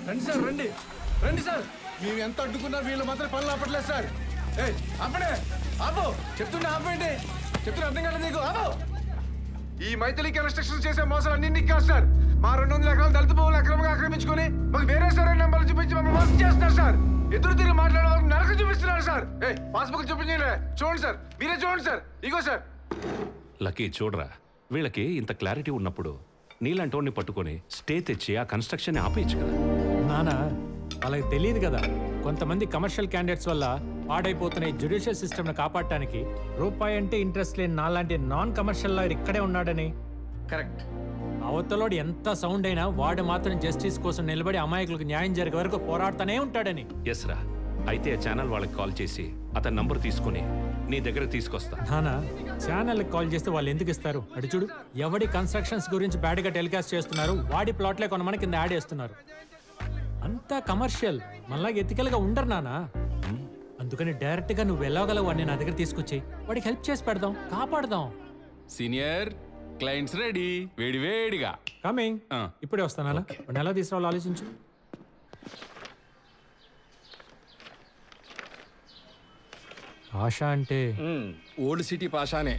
రండి సార్ రండి రండి సార్ మేము ఎంత అడ్డుకున్నా వీళ్ళు మాత్రం పనులు ఆపట్లేదు సార్ ఏయ్ ఆపడే ఆపు చెప్తున్నా ఆపండి చెప్తున్నా అర్థం కాలేదు నీకు ఆపు ఈ మైథిలికి రెస్ట్రిక్షన్స్ చేసే మోసాలు అన్ని కాదు సార్ మా రెండు వందల ఎకరాలు దళిత భూములు అక్రమంగా ఆక్రమించుకొని మాకు వేరే సరైన నెంబర్లు చూపించి మమ్మల్ని మోసం చేస్తున్నారు సార్ ఎదురు తిరిగి మాట్లాడే వాళ్ళకి నరకం చూపిస్తున్నారు సార్ ఏ పాస్బుక్ చూపించండి చూడండి సార్ మీరే చూడండి సార్ ఇగో సార్ లక్కీ చూడరా వీళ్ళకి ఇంత క్లారిటీ ఉన్నప్పుడు నీలాంటోడిని పట్టుకొని స్టే తెచ్చి ఆ కన్స్ట్రక్షన్ ఆపేయచ్చు కదా నానా వాళ్ళకి తెలియదు కదా కొంతమంది కమర్షియల్ క్యాండిడేట్స్ వల్ల పాడైపోతున్న ఈ జ్యుడిషియల్ సిస్టమ్ను కాపాడటానికి రూపాయి అంటే ఇంట్రెస్ట్ లేని నాలాంటి నాన్ కమర్షియల్ లాయర్ ఇక్కడే ఉన్నాడని కరెక్ట్ అవతలోడు ఎంత సౌండ్ అయినా వాడు మాత్రం జస్టిస్ కోసం నిలబడి అమాయకులకు న్యాయం జరిగే వరకు పోరాడుతూనే ఉంటాడని ఎస్ రా అయితే ఆ ఛానల్ వాళ్ళకి కాల్ చేసి అతని నంబర్ తీసుకుని నీ దగ్గర తీసుకొస్తా నానా ఛానల్కి కాల్ చేస్తే వాళ్ళు ఎందుకు ఇస్తారు అటు చూడు ఎవడి కన్స్ట్రక్షన్స్ గురించి బ్యాడ్గా టెలికాస్ట్ చేస్తున్నారు వాడి ప్లాట్లే కొనమని కింద యాడ్ చేస్తున్నారు అంతా కమర్షియల్ మళ్ళా ఎతికల్గా ఉండరు నానా అందుకని డైరెక్ట్ గా నువ్వు వెళ్ళగలవు వాడిని నా దగ్గర తీసుకొచ్చి వాడికి హెల్ప్ చేసి పెడదాం కాపాడదాం సీనియర్ క్లయింట్స్ రెడీ వేడి వేడిగా కమింగ్ ఆ. ఇప్పుడే వస్తాను అలా వాడిని ఎలా తీసుకురావాలో ఆలోచించు ఆశ అంటే ఓల్డ్ సిటీ పాషానే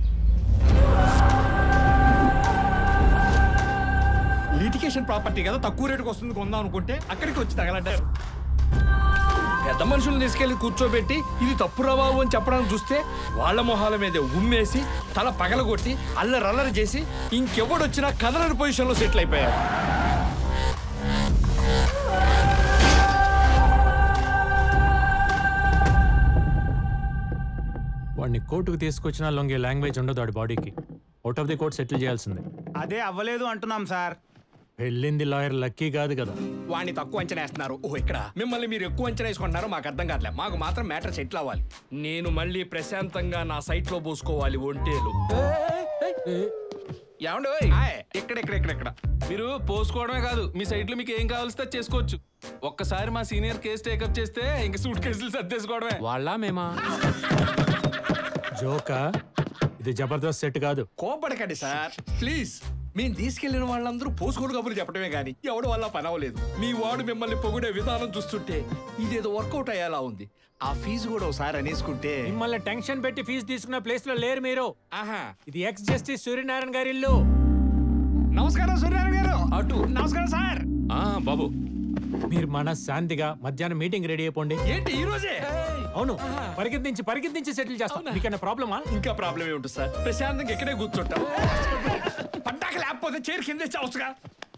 లిటికేషన్ ప్రాపర్టీ కదా తక్కువ రేటుకి వస్తుంది కొందాం అనుకుంటే అక్కడికి వచ్చి తగలంటారు పెద్ద మనుషులను తీసుకెళ్లి కూర్చోబెట్టి ఇది తప్పు బాబు అని చెప్పడానికి చూస్తే వాళ్ళ మొహాల మీద ఉమ్మేసి తల పగలగొట్టి అల్లరల్లరి చేసి ఇంకెవడొచ్చినా కదలని పొజిషన్లో సెటిల్ అయిపోయారు వాడిని కోర్టుకు తీసుకొచ్చినా లొంగే లాంగ్వేజ్ ఉండదు వాడి బాడీకి out of the court settle చేయాల్సిందే అదే అవ్వలేదు అంటున్నాం సార్ వెళ్ళింది లాయర్ లక్కీ కాదు కదా వాడిని తక్కువ అంచనా వేస్తున్నారు ఓహో ఇక్కడ మిమ్మల్ని మీరు ఎక్కువ అంచనా వేసుకుంటున్నారో మాకు అర్థం కావట్లే మాకు మాత్రం మ్యాటర్ సెటిల్ అవ్వాలి నేను మళ్ళీ ప్రశాంతంగా నా సైట్ లో పోసుకోవాలి ఒంటేలు ఏమండి ఓయ్? ఇక్కడ ఇక్కడ ఇక్కడ ఇక్కడ మీరు పోసుకోవడమే కాదు మీ సైట్ లో మీకు ఏం కావాల్సి అది చేసుకోవచ్చు ఒక్కసారి మా సీనియర్ కేసు టేకప్ చేస్తే ఇంక సూట్ కేసులు సర్దేసుకోవడమే వాళ్ళ మేమా జోకా ఇది జబర్దస్త్ సెట్ కాదు కోపడకండి సార్ ప్లీజ్ మేము తీసుకెళ్లిన వాళ్ళందరూ పోసుకోడు కబుర్లు చెప్పడమే గాని ఎవడు వల్ల పని అవ్వలేదు మీ వాడు మిమ్మల్ని పొగిడే విధానం చూస్తుంటే ఇదేదో వర్కౌట్ అయ్యేలా ఉంది ఆ ఫీజు కూడా ఒకసారి అనేసుకుంటే మిమ్మల్ని టెన్షన్ పెట్టి ఫీజు తీసుకున్న ప్లేస్ లో లేరు మీరు ఆహా ఇది ఎక్స్ జస్టిస్ సూర్యనారాయణ గారి ఇల్లు నమస్కారం సూర్యనారాయణ గారు అటు నమస్కారం సార్ ఆ బాబు మీరు మన శాంతిగా మధ్యాహ్నం మీటింగ్ రెడీ అయిపోండి ఏంటి ఈ రోజే అవును పరిగెత్తించి పరిగెత్తించి సెటిల్ చేస్తాం మీకన్నా ప్రాబ్లమా ఇంకా ప్రాబ్లం ఏముంటుంది సార్ ప్రశాంతంగా ఎక్కడే కూర్చుంటాం పంటాక లేకపోతే చైర్ కింద చావచ్చుగా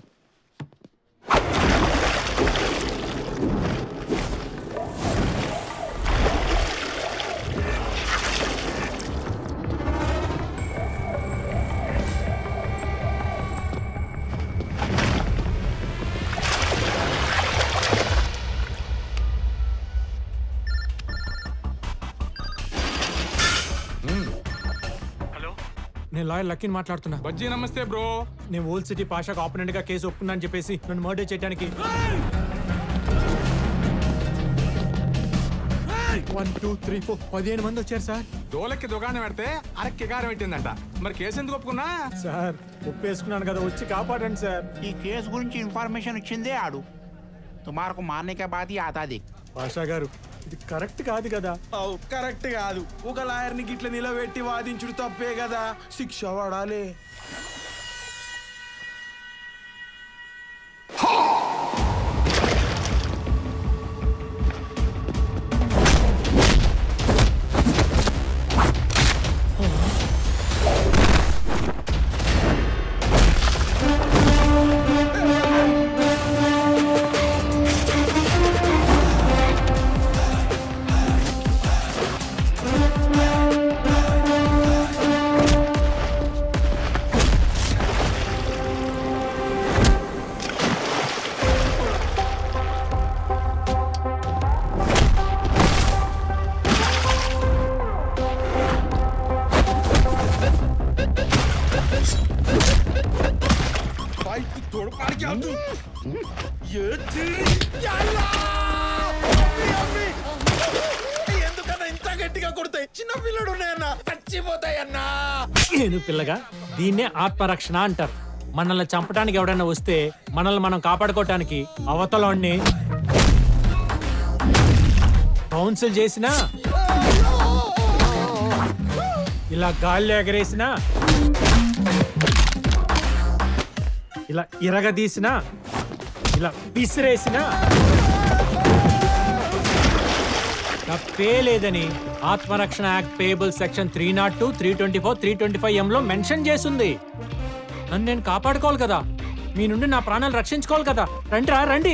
నేను లాయర్ లక్కీని మాట్లాడుతున్నా బజ్జీ నమస్తే బ్రో నేను ఓల్డ్ సిటీ పాషాకు ఆపోనెంట్ గా కేసు ఒప్పుకున్నా అని చెప్పేసి నన్ను మర్డర్ చేయడానికి వన్ టూ త్రీ ఫోర్ పదిహేను మంది వచ్చారు సార్ దోలకి దుకాణం పెడితే అరక్కి కారం పెట్టిందంట మరి కేసు ఎందుకు ఒప్పుకున్నా సార్ ఒప్పేసుకున్నాను కదా వచ్చి కాపాడండి సార్ ఈ కేసు గురించి ఇన్ఫర్మేషన్ ఇచ్చిందే ఆడు తుమారకు మారనే కే బాద్ ఆతా దిక్ పాషా గారు ఇది కరెక్ట్ కాదు కదా అవు కరెక్ట్ కాదు ఒక లాయర్ని గిట్ల నిలబెట్టి వాదించుడు తప్పే కదా శిక్ష పడాలి ఎందుకన్నా ఇంత గట్టిగా కొడతాయి చిన్న పిల్లడు ఉన్నాయన్నా చచ్చిపోతాయన్నా నేను పిల్లగా దీన్నే ఆత్మరక్షణ అంటారు మనల్ని చంపడానికి ఎవడైనా వస్తే మనల్ని మనం కాపాడుకోవటానికి అవతలోని కౌన్సిల్ చేసినా ఇలా గాల్లో ఎగరేసినా ఇలా ఇరగదీసినా ఇలా విసిరేసినా తప్పే లేదని ఆత్మరక్షణ act payable section three not two three twenty four three twenty five ఎంలో మెన్షన్ చేసింది నన్ను నేను కాపాడుకోవాలి కదా మీ నుండి నా ప్రాణాలు రక్షించుకోవాలి కదా రండి రా రండి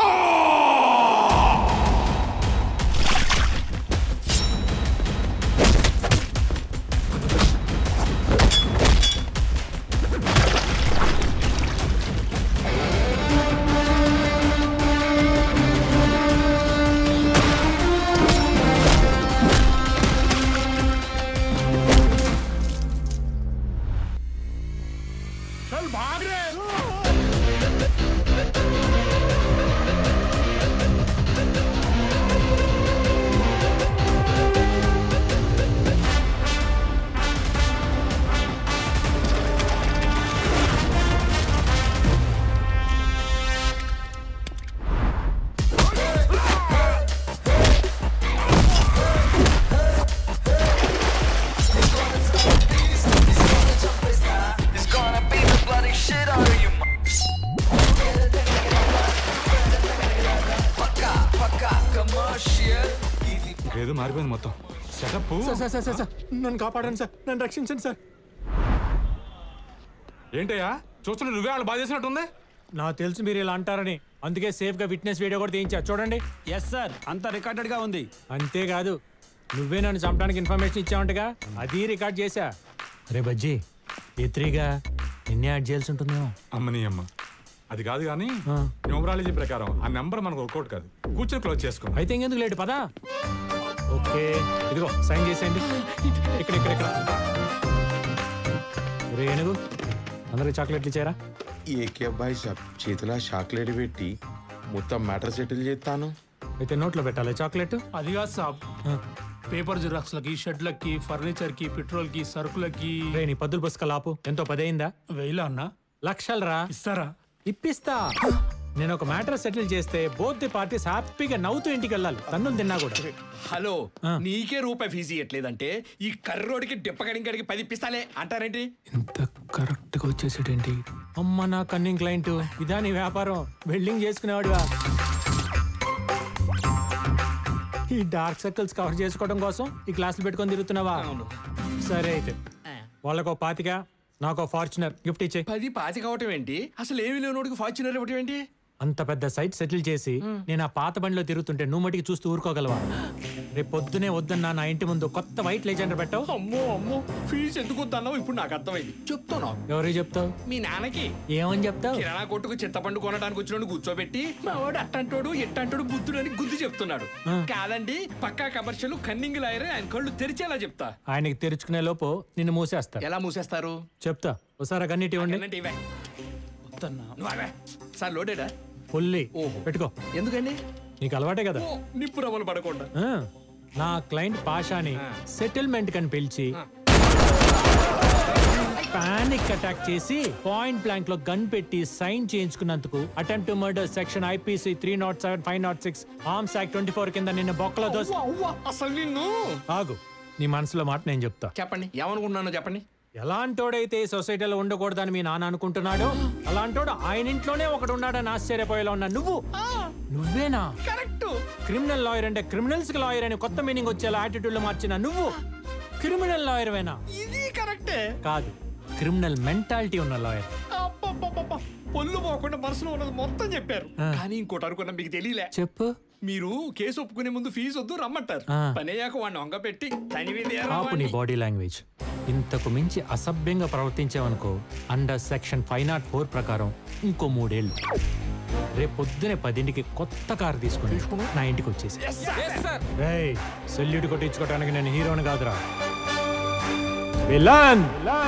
It's gonna be the bloody shit out of you. Paka, paka, commercial. ఏదో మారిపోయింది మొత్తం setup sir sir sir sir sir నన్ను కాపాడండి సార్ నన్ను రక్షించండి సార్ ఏంటయ్యా చూస్తున్నా నువ్వే వాళ్ళు బాధ చేసినట్టుంది నాకు తెలుసు మీరు ఇలా అంటారని అందుకే సేఫ్ గా విట్నెస్ వీడియో కూడా తీయించా చూడండి ఎస్ సార్ అంతా రికార్డెడ్ గా ఉంది అంతేకాదు నువ్వే నన్ను చంపడానికి ఇన్ఫర్మేషన్ ఇచ్చావంటగా అది రికార్డ్ చేశా రే బజ్జీ ఎత్రీగా నిన్నే యాడ్ చేయాల్సి ఉంటుందేమో అమ్మని అమ్మ అది కాదు కానీ ఆ. న్యూమరాలజీ ప్రకారం ఆ నెంబర్ మనకు వర్కౌట్ కాదు కూర్చొని క్లోజ్ చేసుకున్నాం అయితే ఇంకెందుకు లేటు పదా ఓకే ఇదిగో సైన్ చేసేయండి ఇక్కడ ఇక్కడ ఇక్కడ రే ఏనుగు అందరికి చాక్లెట్లు ఇచ్చారా ఏకే అబ్బాయి సాబ్ చేతిలో చాక్లెట్ పెట్టి మొత్తం మ్యాటర్ సెటిల్ చేస్తాను అయితే నోట్లో పెట్టాలి చాక్లెట్ అది కాదు సాబ్ పేపర్ జిరాక్స్లకి షెడ్లకి ఫర్నిచర్ కి పెట్రోల్ కి సరుకులకి రే నీ పద్దుల పుస్తకాలు ఆపు ఎంతో పదయిందా వెయ్యిలా అన్నా లక్షలు రా ఇస్తారా ఇప్పిస్తా నేను ఒక మ్యాటర్ సెటిల్ చేస్తే బోత్ ది పార్టీస్ హ్యాపీగా నవ్వుతూ ఇంటికి వెళ్ళాలి తన్నులు తిన్నా కూడా హలో ఆ. నీకే రూపాయి ఫీజు ఇవ్వట్లేదంటే ఈ కర్రోడికి డిప్పగడికి పది ఇప్పిస్తాలే అంటారేంటి ఇంత కరెక్ట్ గా వచ్చేసేటేంటి అమ్మ నా కన్నింగ్ క్లయింట్ ఇదా నీ వ్యాపారం వెల్డింగ్ చేసుకునేవాడివా ఈ డార్క్ సర్కిల్స్ కవర్ చేసుకోవడం కోసం ఈ క్లాసులు పెట్టుకొని తిరుగుతున్నావా సరే అయితే వాళ్ళకో పాతిక నాకో ఫార్చునర్ గిఫ్ట్ ఇచ్చే పది పాతి కావటం ఏంటి అసలు ఏమి లేనోడికి ఫార్చునర్ ఇవ్వటం ఏంటి అంత పెద్ద సైట్ సెటిల్ చేసి నేను ఆ పాత బండిలో తిరుగుతుంటే నువ్వు మటుకి చూస్తూ ఊరుకోగలవా రేపు పొద్దునే వద్దన్నా నా ఇంటి ముందు కొత్త వైట్ లెజెండర్ పెట్టావు అమ్మో అమ్మో ఫీజు ఎందుకు వద్దన్నావు ఇప్పుడు నాకు అర్థమైంది చెప్తాను ఎవరికి చెప్తావు మీ నాన్నకి ఏమని చెప్తావు కిరాణా కొట్టుకు చింతపండు కొనడానికి వచ్చినోడు కూర్చోబెట్టి మా వాడు అట్టంటోడు ఎట్టంటోడు బుద్ధుడు అని గుద్దు చెప్తున్నాడు కాదండి పక్కా కమర్షియల్ కన్నింగ్ లాయరే ఆయన కళ్ళు తెరిచేలా చెప్తా ఆయనకి తెరుచుకునే లోపు నిన్ను మూసేస్తారు ఎలా మూసేస్తారు చెప్తా ఒకసారి కన్నీటి ఇవ్వండి అన్నంటే ఇవే నువ్వు అవే సార్ లోడేడా పుల్లి ఓహో. పెట్టుకో ఎందుకండి నీకు అలవాటే కదా ఓ నిప్పు రవ్వలు పడకుండా ఆ, నా క్లయింట్ పాషాని సెటిల్మెంట్ కని పిలిచి పానిక్ అటాక్ చేసి పాయింట్ బ్లాంక్ లో గన్ పెట్టి సైన్ చేయించుకున్నందుకు attempt to murder section IPC three not seven five not six arms act twenty four కింద నిన్న బొక్కలో దోసి అవ్వ, అసలు నిన్ను ఆగు నీ మనసులో మాట నేను చెప్తా చెప్పండి ఏమనుకుంటున్నానో చెప్పండి ఎలాంటోడైతే ఈ సొసైటీలో ఉండకూడదని మీ నాన్న అనుకుంటున్నాడు అలాంటోడు ఆయన ఇంట్లోనే ఒకడు ఉన్నాడని ఆశ్చర్యపోయేలా ఉన్నా నువ్వు నువ్వేనా కరెక్ట్ క్రిమినల్ లాయర్ అంటే క్రిమినల్స్ కి లాయర్ అని కొత్త మీనింగ్ వచ్చేలా యాటిట్యూడ్ లో మార్చిన నువ్వు క్రిమినల్ లాయర్ వేనా ఇది కరెక్టే కాదు క్రిమినల్ మెంటాలిటీ ఉన్న లాయర్ అబ్బబ్బబ్బబ్బ. పొల్లు పోకుండా మనసులో ఉన్నది మొత్తం చెప్పారు కానీ ఇంకోటి అనుకున్నా మీకు తెలియలే చెప్పు మీరు కేసు ఒప్పుకునే ముందు ఫీజు వద్దు రమ్మంటారు ఆ. పని అయ్యాక వాడిని వంగ పెట్టి తనివి ఆపు నీ బాడీ లాంగ్వేజ్ ఇంతకు మించి అసభ్యంగా ప్రవర్తించావనుకో under section five not four ప్రకారం ఇంకో మూడేళ్ళు రేపు పొద్దునే పదింటికి కొత్త కారు తీసుకుని నా ఇంటికి వచ్చేసి రేయ్ సెల్యూట్ కొట్టించుకోవడానికి నేను హీరోని కాదురా విలన్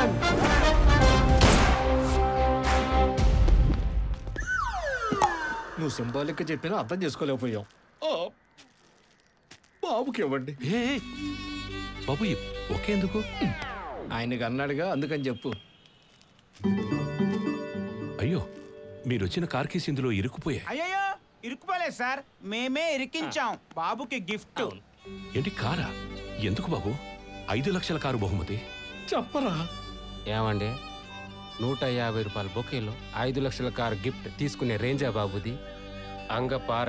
నువ్వు సింబాలిక్ చెప్పినా అర్థం చేసుకోలేకపోయావు ఆ, బాబుకి ఇవ్వండి ఏ ఏ, బాబు ఈ ఒకే ఎందుకు ఆయనకి అన్నాడుగా అందుకని చెప్పు అయ్యో మీరొచ్చిన కార్ కేసు ఇందులో ఇరుక్కుపోయాయి అయ్యయ్యో ఇరుక్కుపోలేదు సార్ మేమే ఇరికించాం బాబుకి గిఫ్ట్ ఏంటి కారా ఎందుకు బాబు ఐదు లక్షల కారు బహుమతి చెప్పరా ఏమండి నూట యాభై రూపాయల బొకేలో ఐదు లక్షల కారు గిఫ్ట్ తీసుకునే రేంజా బాబుది అంగపార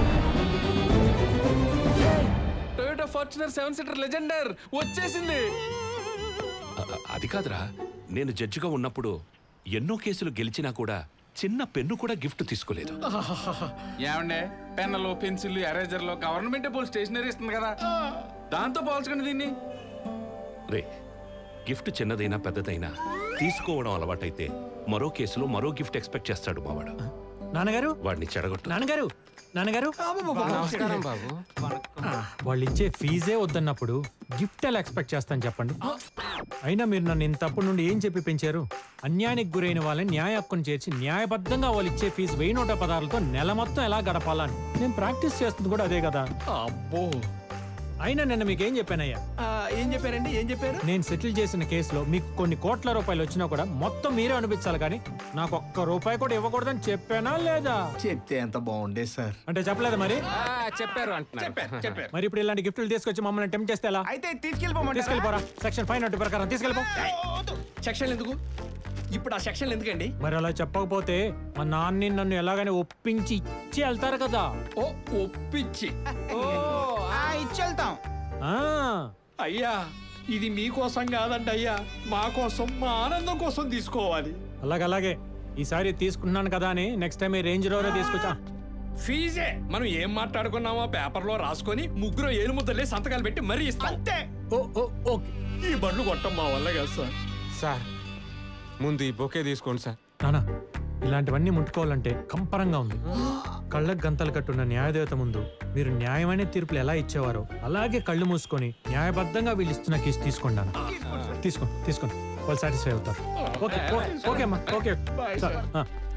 Toyota Fortuner seven seater Legender వచ్చేసింది అ- అ- అది కాదురా నేను జడ్జిగా ఉన్నప్పుడు ఎన్నో కేసులు గెలిచినా కూడా చిన్న పెన్ను కూడా గిఫ్ట్ తీసుకోలేదు ఏమండే పెన్నులు పెన్సిల్ ఎరేజర్లు గవర్నమెంట్ పోల్ స్టేషనరీ ఇస్తుంది కదా దాంతో పోల్చకండి దీన్ని రే గిఫ్ట్ చిన్నదైనా పెద్దదైనా తీసుకోవడం అలవాటైతే మరో కేసులో మరో గిఫ్ట్ ఎక్స్పెక్ట్ చేస్తాడు మావాడు నాన్నగారు వాడిని చెడగొట్టు నాన్నగారు నాన్నగారు నమస్కారం బాబు వాళ్ళు ఇచ్చే ఫీజే వద్దన్నప్పుడు గిఫ్ట్ ఎలా ఎక్స్పెక్ట్ చేస్తాను చెప్పండి అయినా మీరు నన్ను ఇంతప్పటి నుండి ఏం చెప్పి పెంచారు అన్యాయానికి గురైన వాళ్ళని న్యాయ హక్కును చేర్చి న్యాయబద్ధంగా వాళ్ళు ఇచ్చే ఫీజు వెయ్యి నూట పదాలతో నెల మొత్తం ఎలా గడపాలని నేను ప్రాక్టీస్ చేస్తుంది కూడా అదే కదా అబ్బో అయినా నిన్న మీకు ఏం చెప్పానయ్యా ఆ, ఏం చెప్పారండి ఏం చెప్పారు నేను సెటిల్ చేసిన కేసులో మీకు కొన్ని కోట్ల రూపాయలు వచ్చినా కూడా మొత్తం మీరే అనిపించాలి కానీ నాకు ఒక్క రూపాయి కూడా ఇవ్వకూడదని చెప్పానా లేదా చెప్తే ఎంత బాగుండే సార్ అంటే చెప్పలేదా మరి ఆ, చెప్పారు అంటున్నారు చెప్పారు చెప్పారు మరి ఇప్పుడు ఇలాంటి గిఫ్ట్లు తీసుకొచ్చి మమ్మల్ని టెంప్ చేస్తే ఎలా అయితే తీసుకెళ్ళిపోమంటారా తీసుకెళ్ళిపోరా సెక్షన్ ఫైవ్ నట్టు ప్రకారం తీసుకెళ్ళిపో సెక్షన్లు ఎందుకు ఇప్పుడు ఆ సెక్షన్లు ఎందుకండి మరి అలా చెప్పకపోతే మా నాన్ని నన్ను ఎలాగైనా ఒప్పించి ఇచ్చి వెళ్తారు కదా ఓ ఒప్పించి ఆ, ఇచ్చెళ్తాం ఆ అయ్యా ఇది మీకోసం కాదండి అయ్యా మా కోసం మా ఆనందం కోసం తీసుకోవాలి అలాగలాగే ఈసారి తీసుకుంటున్నాను కదా అని నెక్స్ట్ టైం ఈ రేంజ్ రోవరే తీసుకొచ్చా ఫీజే మనం ఏం మాట్లాడుకున్నామో పేపర్లో రాసుకొని ముగ్గురు ఏలు ముద్దలే సంతకాలు పెట్టి మరీ ఇస్తాం అంతే ఓ ఓ ఓకే ఈ బండ్లు కొట్టం మా వల్ల కాదు సార్ సార్ ముందు ఈ బొకే తీసుకోండి సార్ నానా ఇలాంటివన్నీ ముట్టుకోవాలంటే కంపరంగా ఉంది కళ్ళకు గంతలు కట్టున్న న్యాయదేవత ముందు మీరు న్యాయమైన తీర్పులు ఎలా ఇచ్చేవారో అలాగే కళ్ళు మూసుకొని న్యాయబద్ధంగా వీళ్ళు ఇస్తున్న కేసు తీసుకోండి నాన్న తీసుకోండి తీసుకోండి వాళ్ళు సాటిస్ఫై అవుతారు ఓకే ఓకే, ఓకే అమ్మా ఓకే Bye, సార్, sir. ఆ,